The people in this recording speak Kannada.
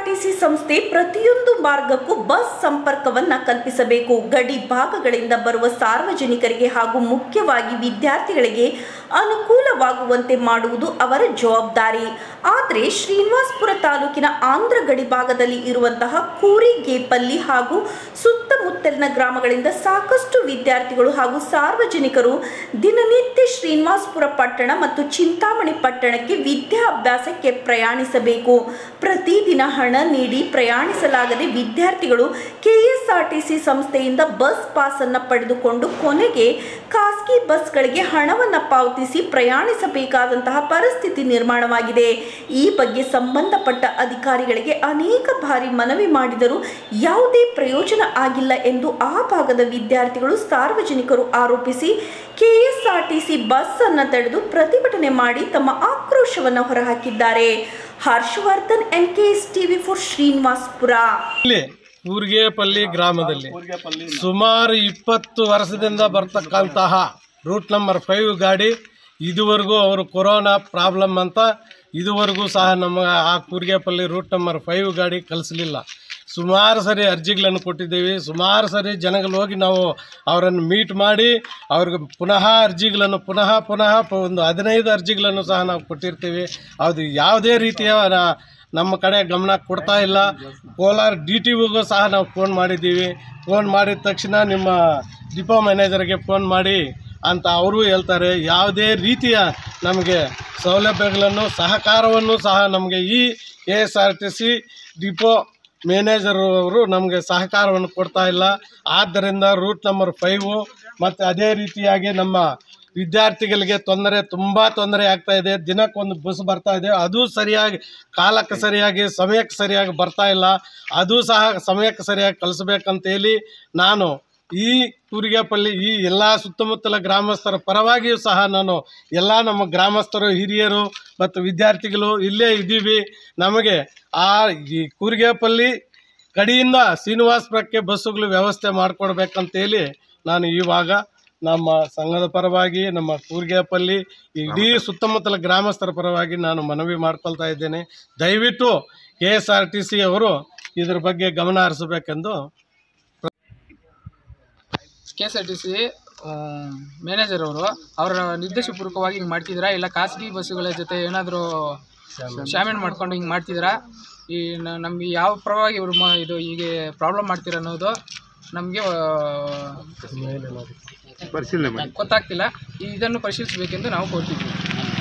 ಕೆಎಸ್ಆರ್ಟಿಸಿ ಸಂಸ್ಥೆ ಪ್ರತಿಯೊಂದು ಮಾರ್ಗಕ್ಕೂ ಬಸ್ ಸಂಪರ್ಕವನ್ನ ಕಲ್ಪಿಸಬೇಕು ಗಡಿ ಭಾಗಗಳಿಂದ ಬರುವ ಸಾರ್ವಜನಿಕರಿಗೆ ಹಾಗೂ ಮುಖ್ಯವಾಗಿ ವಿದ್ಯಾರ್ಥಿಗಳಿಗೆ ಅನುಕೂಲವಾಗುವಂತೆ ಮಾಡುವುದು ಅವರ ಜವಾಬ್ದಾರಿ ಆದರೆ ಶ್ರೀನಿವಾಸ್ಪುರ ತಾಲೂಕಿನ ಆಂಧ್ರ ಗಡಿ ಭಾಗದಲ್ಲಿ ಇರುವಂತಹ ಕೂರಿಗೇಪಲ್ಲಿ ಹಾಗೂ ಸುತ್ತಮುತ್ತಲಿನ ಗ್ರಾಮಗಳಿಂದ ಸಾಕಷ್ಟು ವಿದ್ಯಾರ್ಥಿಗಳು ಹಾಗೂ ಸಾರ್ವಜನಿಕರು ದಿನನಿತ್ಯ ಶ್ರೀನಿವಾಸ್ಪುರ ಪಟ್ಟಣ ಮತ್ತು ಚಿಂತಾಮಣಿ ಪಟ್ಟಣಕ್ಕೆ ವಿದ್ಯಾಭ್ಯಾಸಕ್ಕೆ ಪ್ರಯಾಣಿಸಬೇಕು ಪ್ರತಿದಿನ ಹಣ ನೀಡಿ ಪ್ರಯಾಣಿಸಲಾಗದೆ ವಿದ್ಯಾರ್ಥಿಗಳು ಕೆಎಸ್ಆರ್ಟಿಸಿ ಸಂಸ್ಥೆಯಿಂದ ಬಸ್ ಪಾಸ್ ಅನ್ನು ಪಡೆದುಕೊಂಡು ಕೊನೆಗೆ ಖಾಸಗಿ ಬಸ್ಗಳಿಗೆ ಹಣವನ್ನು ಪಾವತಿಸಿ ಪ್ರಯಾಣಿಸಬೇಕಾದಂತಹ ಪರಿಸ್ಥಿತಿ ನಿರ್ಮಾಣವಾಗಿದೆ ಈ ಬಗ್ಗೆ ಸಂಬಂಧಪಟ್ಟ ಅಧಿಕಾರಿಗಳಿಗೆ ಅನೇಕ ಬಾರಿ ಮನವಿ ಮಾಡಿದರೂ ಯಾವುದೇ ಪ್ರಯೋಜನ ಆಗಿಲ್ಲ ಎಂದು ಆ ಭಾಗದ ವಿದ್ಯಾರ್ಥಿಗಳು ಸಾರ್ವಜನಿಕರು ಆರೋಪಿಸಿ ಕೆಎಸ್ಆರ್ಟಿಸಿ ಬಸ್ ಅನ್ನು ತಡೆದು ಪ್ರತಿಭಟನೆ ಮಾಡಿ ತಮ್ಮ ಆಕ್ರೋಶವನ್ನು ಹೊರಹಾಕಿದ್ದಾರೆ Harshavardhan N K S TV for Srinivaspur ಇಲ್ಲಿ ಊರ್ಗೇಪಲ್ಲಿ ಗ್ರಾಮದಲ್ಲಿ ಸುಮಾರು ಇಪ್ಪತ್ತು ವರ್ಷದಿಂದ ಬರ್ತಕ್ಕಂತಹ ರೂಟ್ ನಂಬರ್ ಫೈವ್ ಗಾಡಿ ಇದುವರೆಗೂ ಅವರು ಕೊರೋನಾ ಪ್ರಾಬ್ಲಮ್ ಅಂತ ಇದುವರೆಗೂ ಸಹ ನಮ್ಮ ಆ ಕೂರ್ಗೇಪಲ್ಲಿ ರೂಟ್ ನಂಬರ್ ಫೈವ್ ಗಾಡಿ ಕಳಿಸಲಿಲ್ಲ ಸುಮಾರು ಸರಿ ಅರ್ಜಿಗಳನ್ನು ಕೊಟ್ಟಿದ್ದೀವಿ ಸುಮಾರು ಸರಿ ಜನಗಳು ಹೋಗಿ ನಾವು ಅವರನ್ನು ಮೀಟ್ ಮಾಡಿ ಅವ್ರಿಗೆ ಪುನಃ ಅರ್ಜಿಗಳನ್ನು ಪುನಃ ಪುನಃ ಪ- ಒಂದು ಹದಿನೈದು ಅರ್ಜಿಗಳನ್ನು ಸಹ ನಾವು ಕೊಟ್ಟಿರ್ತೀವಿ ಅದು ಯಾವುದೇ ರೀತಿಯ ನ- ನಮ್ಮ ಕಡೆ ಗಮನ ಕೊಡ್ತಾ ಇಲ್ಲ ಕೋಲಾರ ಡಿ ಟಿ ವಿಗೂ ಸಹ ನಾವು ಫೋನ್ ಮಾಡಿದ್ದೀವಿ ಫೋನ್ ಮಾಡಿದ ತಕ್ಷಣ ನಿಮ್ಮ ಡಿಪೋ ಮ್ಯಾನೇಜರ್ಗೆ ಫೋನ್ ಮಾಡಿ ಅಂತ ಅವರು ಹೇಳ್ತಾರೆ ಯಾವುದೇ ರೀತಿಯ ನಮಗೆ ಸೌಲಭ್ಯಗಳನ್ನು ಸಹಕಾರವನ್ನು ಸಹ ನಮಗೆ ಈ K S R T C depot manager ಅವರು ನಮಗೆ ಸಹಕಾರವನ್ನು ಕೊಡ್ತಾ ಇಲ್ಲ ಆದ್ದರಿಂದ ರೂಟ್ ನಂಬರ್ ಫೈವು ಮತ್ತು ಅದೇ ರೀತಿಯಾಗಿ ನಮ್ಮ ವಿದ್ಯಾರ್ಥಿಗಳಿಗೆ ತೊಂದರೆ ತುಂಬ ತೊಂದರೆ ಆಗ್ತಾ ಇದೆ ದಿನಕ್ಕೊಂದು ಬಸ್ ಬರ್ತಾ ಇದೆ ಅದು ಸರಿಯಾಗಿ ಕಾಲಕ್ಕೆ ಸರಿಯಾಗಿ ಸಮಯಕ್ಕೆ ಸರಿಯಾಗಿ ಬರ್ತಾ ಇಲ್ಲ ಅದು ಸಹ ಸಮಯಕ್ಕೆ ಸರಿಯಾಗಿ ಕಳಿಸ್ಬೇಕಂತ ಹೇಳಿ ನಾನು ಈ ಕೂರಿಗೆಪಲ್ಲಿ ಈ ಎಲ್ಲ ಸುತ್ತಮುತ್ತಲ ಗ್ರಾಮಸ್ಥರ ಪರವಾಗಿಯೂ ಸಹ ನಾನು ಎಲ್ಲ ನಮ್ಮ ಗ್ರಾಮಸ್ಥರು ಹಿರಿಯರು ಮತ್ತು ವಿದ್ಯಾರ್ಥಿಗಳು ಇಲ್ಲೇ ಇದ್ದೀವಿ ನಮಗೆ ಆ ಈ ಕೂರಿಗೆಪಲ್ಲಿ ಕಡೆಯಿಂದ ಶ್ರೀನಿವಾಸಪುರಕ್ಕೆ ಬಸ್ಸುಗಳು ವ್ಯವಸ್ಥೆ ಮಾಡಿಕೊಡ್ಬೇಕಂತೇಳಿ ನಾನು ಇವಾಗ ನಮ್ಮ ಸಂಘದ ಪರವಾಗಿ ನಮ್ಮ ಕೂರ್ಗೆಪಲ್ಲಿ ಇಡೀ ಸುತ್ತಮುತ್ತಲ ಗ್ರಾಮಸ್ಥರ ಪರವಾಗಿ ನಾನು ಮನವಿ ಮಾಡ್ಕೊಳ್ತಾ ಇದ್ದೇನೆ ದಯವಿಟ್ಟು K S R T C ಅವರು ಇದ್ರ ಬಗ್ಗೆ ಗಮನ ಹರಿಸಬೇಕೆಂದು K S R T C manager ಅವರು ಅವರ ನಿರ್ದೇಶಪೂರ್ವಕವಾಗಿ ಹಿಂಗೆ ಮಾಡ್ತಿದ್ದೀರಾ ಇಲ್ಲ ಖಾಸಗಿ ಬಸ್ಸುಗಳ ಜೊತೆ ಏನಾದರೂ ಶಾಮೀಲ್ ಮಾಡ್ಕೊಂಡು ಹಿಂಗೆ ಮಾಡ್ತಿದ್ದೀರಾ ಈ ನ- ನಮಗೆ ಯಾವ ಪರವಾಗಿ ಇವರು ಮ ಇದು ಹೀಗೆ ಪ್ರಾಬ್ಲಮ್ ಮಾಡ್ತೀರ ಅನ್ನೋದು ನಮಗೆ ಗೊತ್ತಾಗ್ತಿಲ್ಲ ಇದನ್ನು ಪರಿಶೀಲಿಸಬೇಕೆಂದು ನಾವು ಕೋರ್ತಿದ್ದೀವಿ